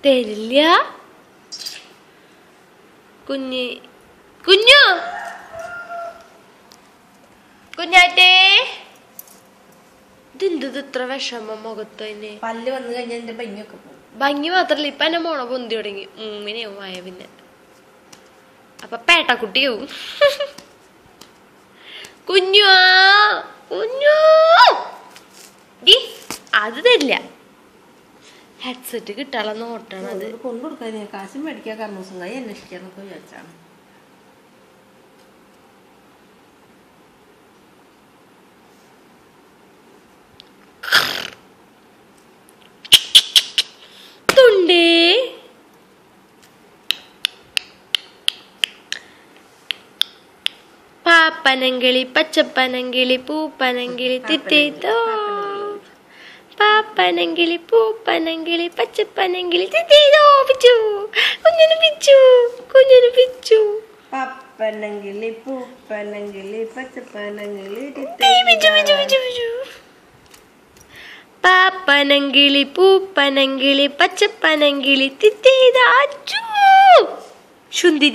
തരില്ല കുഞ്ഞ് കുഞ്ഞു കുഞ്ഞാറ്റേ ഇതെന്തത് ഇത്ര വിഷമം മുഖത്തതിന് പല്ല് വന്നു കഴിഞ്ഞാൽ എന്റെ ഭംഗിയൊക്കെ പോകും ഭംഗി മാത്രല്ല ഇപ്പൊ എന്നെ മോണ പൊന്തി തുടങ്ങി ഇങ്ങനെയാവും ആയ പിന്നെ അപ്പൊ പേട്ടക്കുട്ടിയാവും കുഞ്ഞു കുഞ്ഞു ഡി, അത് തരില്ല ഹെഡ്സെറ്റ് കിട്ടാനുള്ള നോട്ടാണ് അത് അത് കൊണ്ടുകൊടുക്കാൻ ഞാൻ കാശും മേടിക്കാൻ കർമ്മൂസം കൈ അന്വേഷിക്കാന്നൊക്കെ വിചാരിച്ചാണ് തുണ്ടേ പാപ്പനങ്കിളി പച്ചപ്പനങ്കിളി പൂപ്പനങ്കിളി തിത്തേത്തോ പാപ്പനങ്കിളി പൂപ്പനങ്കിളി പച്ചപ്പനങ്കിളി തിത്തേതോ പിച്ചു കുഞ്ഞിന് പിച്ചു കുഞ്ഞിന് പിച്ചു പപ്പനങ്കിളി പൂപ്പനങ്കിളി പച്ചപ്പനങ്കിളി തീ പിച്ചു പിച്ചു പിച്ചു പിച്ചു പാപ്പനങ്കിളി പൂപ്പനങ്കിളി പച്ചപ്പനങ്കിളി തിത്തേതാ അച്ചു ശുന്തി